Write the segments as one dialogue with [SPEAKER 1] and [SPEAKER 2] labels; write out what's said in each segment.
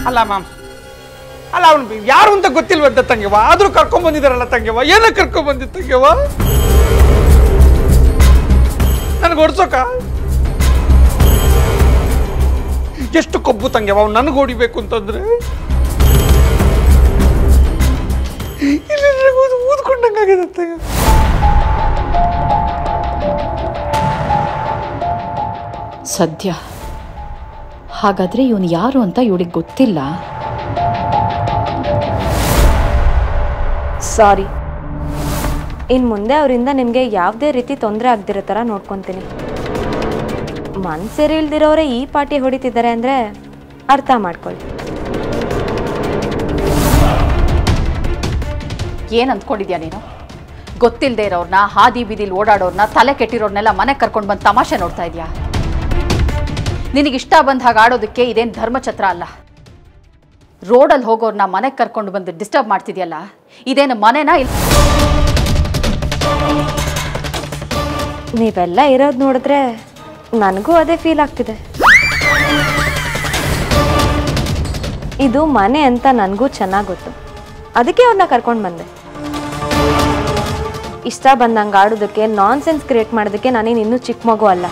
[SPEAKER 1] ಅಲ್ಲ ಮ್ಯಾಮ್ ಅಲ್ಲ ಅವನು ಯಾರು ಅಂತ ಗೊತ್ತಿಲ್ವಂತ ತಂಗೆವ ಆದ್ರೂ ಕರ್ಕೊಂಡ್ ಬಂದಿದಾರಲ್ಲ ತಂಗೆವ ಏನಕ್ಕೆ ಕರ್ಕೊಂಡ್ ಬಂದಿದ್ದು ತಂಗೆವ ನನಗೆ ಓಡ್ಸೋಕ ಎಷ್ಟು ಕೊಬ್ಬು ತಂಗೆವ ಅವ್ನು ನನಗೆ ಹೊಡಿಬೇಕು ಅಂತಂದ್ರೆ ಇಲ್ಲಿ ನನಗೆ ಊದ್- ಊದ್ಕೊಂಡಂಗಾಗಿದೆ ತಂಗೆ
[SPEAKER 2] ಸದ್ಯ ಹಾಗಾದ್ರೆ ಇವನು ಯಾರು ಅಂತ ಇವಳಿಗೆ ಗೊತ್ತಿಲ್ಲ
[SPEAKER 3] ಸಾರಿ ಇನ್ನು ಮುಂದೆ ಅವರಿಂದ ನಿಮಗೆ ಯಾವುದೇ ರೀತಿ ತೊಂದರೆ ಆಗದಿರೋ ಥರ ನೋಡ್ಕೊತೀನಿ ಮನ್ಸೇರಿ ಇಲ್ದಿರೋರೇ ಈ ಪಾರ್ಟಿ ಹೊಡಿತಿದ್ದಾರೆ ಅಂದರೆ ಅರ್ಥ ಮಾಡ್ಕೊಳ್ಳಿ
[SPEAKER 2] ಏನ್ ಅಂದ್ಕೊಂಡಿದ್ಯಾ ನೀನು ಗೊತ್ತಿಲ್ಲದೆ ಇರೋರ್ನ ಹಾದಿ ಬೀದಿಲಿ ಓಡಾಡೋರ್ನ ತಲೆ ಕೆಟ್ಟಿರೋರ್ನೆಲ್ಲ ಮನೆಗೆ ಕರ್ಕೊಂಡು ಬಂದು ತಮಾಷೆ ನೋಡ್ತಾ ಇದೀಯಾ ನಿನಗಿಷ್ಟ ಬಂದ ಹಾಗೆ ಆಡೋದಕ್ಕೆ ಇದೇನು ಧರ್ಮಛತ್ರ ಅಲ್ಲ ರೋಡಲ್ಲಿ ಹೋಗೋರ್ನ ಮನೆಗೆ ಕರ್ಕೊಂಡು ಬಂದು ಡಿಸ್ಟರ್ಬ್ ಮಾಡ್ತಿದ್ಯಲ್ಲ ಇದೇನು ಮನೆನಾ ಇಲ್ಲ
[SPEAKER 3] ನೀವೆಲ್ಲ ಇರೋದು ನೋಡಿದ್ರೆ ನನಗೂ ಅದೇ ಫೀಲ್ ಆಗ್ತಿದೆ ಇದು ಮನೆ ಅಂತ ನನಗೂ ಚೆನ್ನಾಗಿ ಗೊತ್ತು ಅದಕ್ಕೆ ಅವ್ರನ್ನ ಕರ್ಕೊಂಡು ಬಂದೆ ಇಷ್ಟ ಬಂದಂಗೆ ಆಡೋದಕ್ಕೆ ನಾನ್ ಸೆನ್ಸ್ ಕ್ರಿಯೇಟ್ ಮಾಡೋದಕ್ಕೆ ನಾನೇನು ಇನ್ನೂ ಚಿಕ್ಕ ಮಗು ಅಲ್ಲ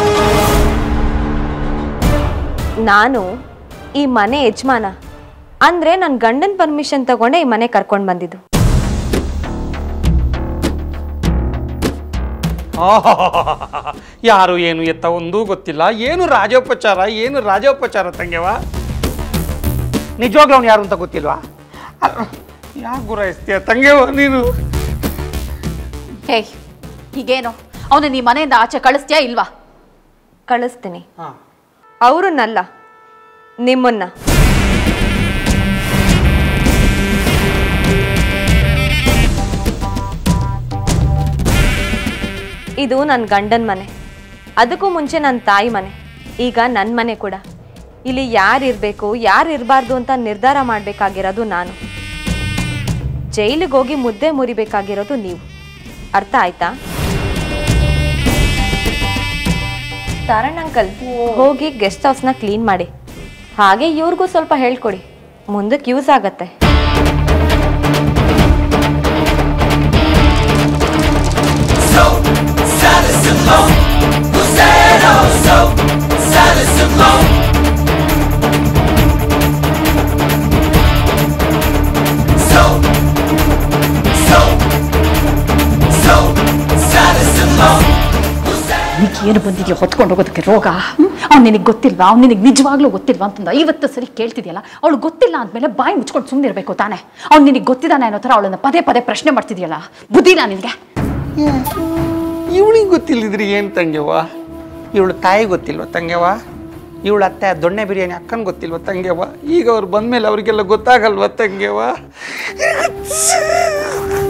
[SPEAKER 3] ನಾನು ಈ ಮನೆ ಯಜಮಾನ ಅಂದರೆ ನನ್ನ ಗಂಡನ ಪರ್ಮಿಷನ್ ತಗೊಂಡೆ ಈ ಮನೆ ಕರ್ಕೊಂಡು ಬಂದಿದ್ದು
[SPEAKER 1] ಆಹಾಹಾಹಾಹಾ. ಯಾರು ಏನು ಎತ್ತ ಒಂದೂ ಗೊತ್ತಿಲ್ಲ ಏನು ರಾಜೋಪಚಾರ ಏನು ರಾಜೋಪಚಾರ ತಂಗೆವ ನಿಜವಾಗ್ಲೂ ಅವ್ನು ಯಾರು ಅಂತ ಗೊತ್ತಿಲ್ವಾ ಯಾಕೆ ಗುರಾಯಿಸ್ತೀಯ ತಂಗೆವ ನೀನು
[SPEAKER 2] ಹೇಯ್ ಹೀಗೇನು ಅವನು ನೀ ಮನೆಯಿಂದ ಆಚೆ ಕಳಿಸ್ತೀಯಾ ಇಲ್ವಾ
[SPEAKER 3] ಕಳಿಸ್ತೀನಿ
[SPEAKER 1] ಹಾಂ
[SPEAKER 3] ಅವ್ರನ್ನಲ್ಲ ನಿಮ್ಮನ್ನ ಇದು ನನ್ನ ಗಂಡನ ಮನೆ ಅದಕ್ಕೂ ಮುಂಚೆ ನನ್ನ ತಾಯಿ ಮನೆ ಈಗ ನನ್ನ ಮನೆ ಕೂಡ ಇಲ್ಲಿ ಯಾರು ಇರಬೇಕು ಯಾರು ಇರಬಾರ್ದು ಅಂತ ನಿರ್ಧಾರ ಮಾಡಬೇಕಾಗಿರೋದು ನಾನು ಜೈಲಿಗೆ ಹೋಗಿ ಮುದ್ದೆ ಮುರಿಬೇಕಾಗಿರೋದು ನೀವು ಅರ್ಥ ಆಯ್ತಾ ತಾರಣ್ ಅಂಕಲ್ ಹೋಗಿ ಗೆಸ್ಟ್ ಹೌಸ್ನ ಕ್ಲೀನ್ ಮಾಡಿ ಹಾಗೆ ಇವ್ರಿಗೂ ಸ್ವಲ್ಪ ಹೇಳ್ಕೊಡಿ ಮುಂದಕ್ಕೆ ಯೂಸ್ ಆಗತ್ತೆ
[SPEAKER 2] ಏನು ಬಂದಿದ್ಯೋ ಹೊತ್ಕೊಂಡು ಹೋಗೋದಕ್ಕೆ ರೋಗ ಅವ್ನು ನಿನಗೆ ಗೊತ್ತಿಲ್ವಾ ಅವ್ನು ನಿನಗೆ ನಿಜವಾಗ್ಲೂ ಗೊತ್ತಿಲ್ವಾ ಅಂತಂದ ಐವತ್ತು ಸರಿ ಕೇಳ್ತಿದ್ಯಲ್ಲ ಅವಳು ಗೊತ್ತಿಲ್ಲ ಅಂದಮೇಲೆ ಬಾಯಿ ಮುಚ್ಕೊಂಡು ಸುಮ್ಮನಿರ್ಬೇಕು ತಾನೇ ಅವ್ನು ನಿನಗೆ ಗೊತ್ತಿದ್ದಾನೆ ಅನ್ನೋ ಥರ ಅವಳನ್ನ ಪದೇ ಪದೇ ಪ್ರಶ್ನೆ ಮಾಡ್ತಿದ್ಯಲ್ಲ ಬುದ್ಧಿಲ್ಲ ನಿನಗೆ
[SPEAKER 1] ಇವಳಿಗೆ ಗೊತ್ತಿಲ್ಲದ್ರಿ ಏನು ತಂಗೆವ ಇವಳು ತಾಯಿ ಗೊತ್ತಿಲ್ವ ತಂಗೆವ ಇವಳ ಅತ್ತೆ ದೊಣ್ಣೆ ಬಿರಿಯಾನಿ ಅಕ್ಕನ ಗೊತ್ತಿಲ್ವ ತಂಗೆವ ಈಗ ಅವ್ರು ಬಂದ್ಮೇಲೆ ಅವರಿಗೆಲ್ಲ ಗೊತ್ತಾಗಲ್ವ ತಂಗೆವ